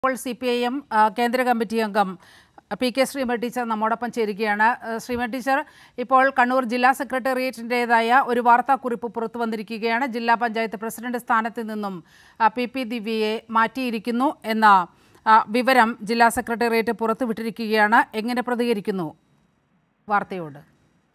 ഇപ്പോൾ C P I M കേന്ദ്ര committee അംഗം പി കെ ശ്രീമ ടീച്ചർ നമ്മോടൊപ്പം ചേരുകയാണ് ഏഹ് ശ്രീമ ടീച്ചർ ഇപ്പോൾ കണ്ണൂർ ജില്ലാ സെക്രട്ടേറിയറ്റിൻ്റെതായ ഒരു വാർത്താക്കുറിപ്പ് പുറത്തു വന്നിരിക്കുകയാണ് ജില്ലാ പഞ്ചായത്ത് പ്രസിഡന്റ് സ്ഥാനത്ത് നിന്നും ആ, പി പി ദിവ്യയെ മാറ്റിയിരിക്കുന്നു എന്ന ആ, വിവരം ജില്ലാ സെക്രട്ടേറിയറ്റ് പുറത്തുവിട്ടിരിക്കുകയാണ് എങ്ങനെ പ്രതികരിക്കുന്നു വാർത്തയോട്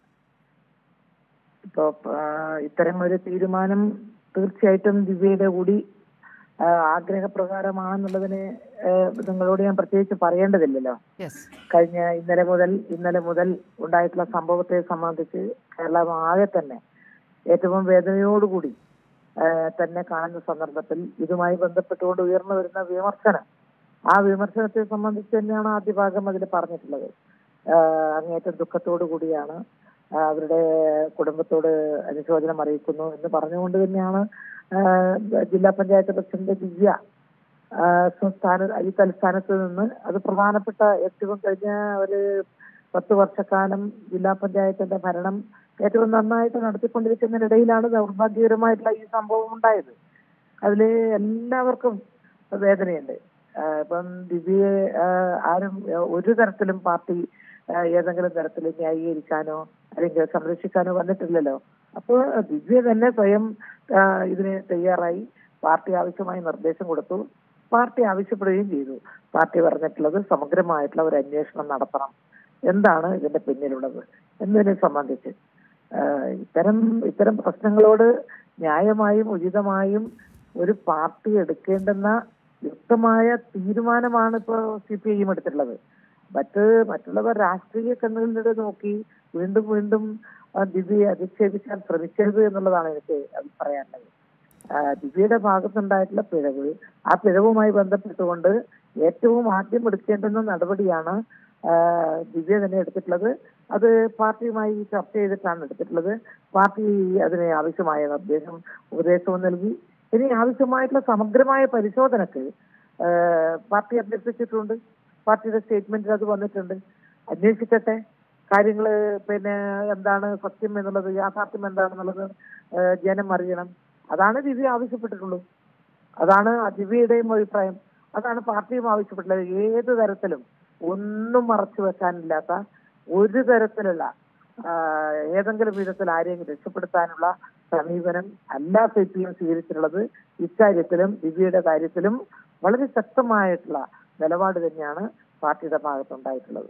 ഇപ്പോ ആ, ഇത്തരം ഒരു തീരുമാനം തീർച്ചയായിട്ടും ദിവ്യയുടെ കൂടി ആ, ആഗ്രഹപ്രകാരമാണെന്നുള്ളതിന് ആ, നിങ്ങളോട് ഞാൻ പ്രത്യേകിച്ച് പറയേണ്ടതില്ലല്ലോ യെസ് കഴിഞ്ഞ ഇന്നലെ മുതൽ ഇന്നലെ മുതൽ ഉണ്ടായിട്ടുള്ള സംഭവത്തെ സംബന്ധിച്ച് കേരളം ആകെ തന്നെ ഏറ്റവും വേദനയോടുകൂടി ആ, തന്നെ കാണുന്ന സന്ദർഭത്തിൽ ഇതുമായി ബന്ധപ്പെട്ടുകൊണ്ട് ഉയർന്നു വരുന്ന വിമർശനം ആ വിമർശനത്തെ സംബന്ധിച്ച് തന്നെയാണ് ആദ്യ ഭാഗം അതിൽ പറഞ്ഞിട്ടുള്ളത് ആ, അങ്ങേയറ്റം ദുഃഖത്തോടു കൂടിയാണ് ആ, അവരുടെ കുടുംബത്തോട് അനുശോചനം അറിയിക്കുന്നു എന്ന് പറഞ്ഞുകൊണ്ട് തന്നെയാണ് ആ, ജില്ലാ പഞ്ചായത്ത് പ്രസിഡന്റ് ദിവ്യ ആ, സംസ്ഥാന ഈ തലസ്ഥാനത്ത് നിന്ന് അത് പ്രധാനപ്പെട്ട ഏറ്റവും കഴിഞ്ഞ ഒരു പത്ത് വർഷക്കാലം ജില്ലാ പഞ്ചായത്തിന്റെ ഭരണം ഏറ്റവും നന്നായിട്ട് നടത്തിക്കൊണ്ടിരിക്കുന്നതിനിടയിലാണ് ദൗർഭാഗ്യകരമായിട്ടുള്ള ഈ സംഭവം ഉണ്ടായത് അതില് എല്ലാവർക്കും വേദനയുണ്ട് ആ, ഇപ്പം ദിവ്യയെ ആ, ആരും ആ, ഒരു തരത്തിലും പാർട്ടി ആ, ഏതെങ്കിലും തരത്തിൽ ന്യായീകരിക്കാനോ അല്ലെങ്കിൽ സംരക്ഷിക്കാനോ വന്നിട്ടില്ലല്ലോ അപ്പോൾ ദിവ്യ തന്നെ സ്വയം ആ, ഇതിന് തയ്യാറായി പാർട്ടി ആവശ്യമായി നിർദ്ദേശം കൊടുത്തു പാർട്ടി ആവശ്യപ്പെടുകയും ചെയ്തു പാർട്ടി പറഞ്ഞിട്ടുള്ളത് സമഗ്രമായിട്ടുള്ള ഒരു അന്വേഷണം നടത്തണം എന്താണ് ഇതിന്റെ പിന്നിലുള്ളത് എന്നതിനെ സംബന്ധിച്ച് ആ, ഇത്തരം ഇത്തരം പ്രശ്നങ്ങളോട് ന്യായമായും ഉചിതമായും ഒരു പാർട്ടി എടുക്കേണ്ടുന്ന യുക്തമായ തീരുമാനമാണ് ഇപ്പോൾ സി പി ഐ എം എടുത്തിട്ടുള്ളത് മറ്റ് മറ്റുള്ളവർ രാഷ്ട്രീയ കണ്ണുകളിലൂടെ നോക്കി വീണ്ടും വീണ്ടും ആ, ദിവ്യയെ അധിക്ഷേപിക്കാൻ ശ്രമിക്കരുത് എന്നുള്ളതാണ് എനിക്ക് അത് പറയാനുള്ളത് ആ, ദിവ്യയുടെ ഭാഗത്തുണ്ടായിട്ടുള്ള പിഴവ് ആ പിഴവുമായി ബന്ധപ്പെട്ടുകൊണ്ട് ഏറ്റവും ആദ്യം എടുക്കേണ്ടുന്ന നടപടിയാണ് ആ, ദിവ്യ തന്നെ എടുത്തിട്ടുള്ളത് അത് പാർട്ടിയുമായി ചർച്ച ചെയ്തിട്ടാണ് എടുത്തിട്ടുള്ളത് പാർട്ടി അതിന് ആവശ്യമായ നിർദ്ദേശം ഉപദേശവും നൽകി ഇനി ആവശ്യമായിട്ടുള്ള സമഗ്രമായ പരിശോധനക്ക് ആ, പാർട്ടി അഭ്യർത്ഥിച്ചിട്ടുണ്ട് പാർട്ടിയുടെ സ്റ്റേറ്റ്മെന്റിൽ അത് വന്നിട്ടുണ്ട് അന്വേഷിക്കട്ടെ കാര്യങ്ങള് പിന്നെ എന്താണ് സത്യം എന്നുള്ളത് യാഥാർത്ഥ്യം എന്താണെന്നുള്ളത് ആ, ജനം അറിയണം അതാണ് ദിവ്യ ആവശ്യപ്പെട്ടിട്ടുള്ളൂ അതാണ് ദിവ്യയുടെയും അഭിപ്രായം അതാണ് പാർട്ടിയും ആവശ്യപ്പെട്ടുള്ളത് ഏത് തരത്തിലും ഒന്നും മറച്ചു വെക്കാനില്ലാത്ത ഒരു തരത്തിലുള്ള ആ, ഏതെങ്കിലും വിധത്തിൽ ആരെയും രക്ഷപ്പെടുത്താനുള്ള സമീപനം അല്ല സി പി എം സ്വീകരിച്ചിട്ടുള്ളത് ഇക്കാര്യത്തിലും ദിവ്യയുടെ കാര്യത്തിലും വളരെ ശക്തമായിട്ടുള്ള നിലപാട് തന്നെയാണ് പാർട്ടിയുടെ ഭാഗത്തുണ്ടായിട്ടുള്ളത്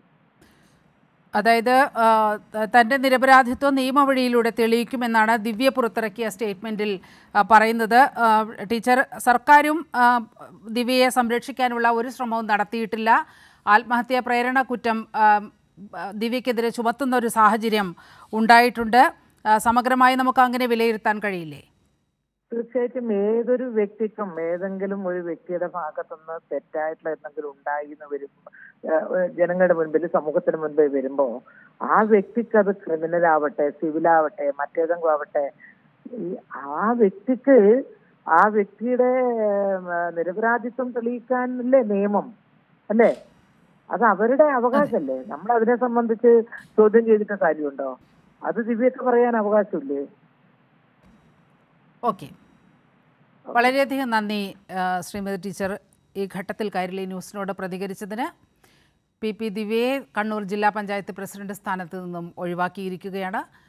അതായത് ആ, ത- തന്റെ നിരപരാധിത്വം നിയമവഴിയിലൂടെ തെളിയിക്കുമെന്നാണ് ദിവ്യ പുറത്തിറക്കിയ സ്റ്റേറ്റ്മെന്റിൽ ആ, പറയുന്നത് ആ, ടീച്ചർ സർക്കാരും ആ, ദിവ്യയെ സംരക്ഷിക്കാനുള്ള ഒരു ശ്രമവും നടത്തിയിട്ടില്ല ആത്മഹത്യാ പ്രേരണ കുറ്റം ആ, ആ, ദിവ്യക്കെതിരെ ചുമത്തുന്ന ഒരു സാഹചര്യം ഉണ്ടായിട്ടുണ്ട് ആ, സമഗ്രമായി നമുക്ക് അങ്ങനെ വിലയിരുത്താൻ കഴിയില്ലേ തീർച്ചയായിട്ടും ഏതൊരു വ്യക്തിക്കും ഏതെങ്കിലും ഒരു വ്യക്തിയുടെ ഭാഗത്തുനിന്ന് തെറ്റായിട്ടുള്ള എന്തെങ്കിലും ഉണ്ടായി എന്ന് വരുമ്പോ ഏഹ് ജനങ്ങളുടെ മുൻപിൽ സമൂഹത്തിന് മുൻപിൽ വരുമ്പോ ആ വ്യക്തിക്ക് അത് ക്രിമിനൽ ആവട്ടെ സിവിൽ ആവട്ടെ മറ്റേതെങ്കിലും ആവട്ടെ ഈ ആ വ്യക്തിക്ക് ആ വ്യക്തിയുടെ ഏഹ്, നിരപരാധിത്വം തെളിയിക്കാനല്ലേ നിയമം അല്ലേ അത് അവരുടെ അവകാശമല്ലേ നമ്മൾ അതിനെ സംബന്ധിച്ച് ചോദ്യം ചെയ്തിട്ട് കാര്യമുണ്ടോ അത് ദിവ്യക്ക് പറയാൻ അവകാശമില്ലേ ഓക്കെ വളരെയധികം നന്ദി ആ, ശ്രീമതി ടീച്ചർ ഈ ഘട്ടത്തിൽ കൈരളി ന്യൂസിനോട് പ്രതികരിച്ചതിന് പി പി ദിവ്യയെ കണ്ണൂർ ജില്ലാ പഞ്ചായത്ത് പ്രസിഡന്റ് സ്ഥാനത്ത് നിന്നും ഒഴിവാക്കിയിരിക്കുകയാണ്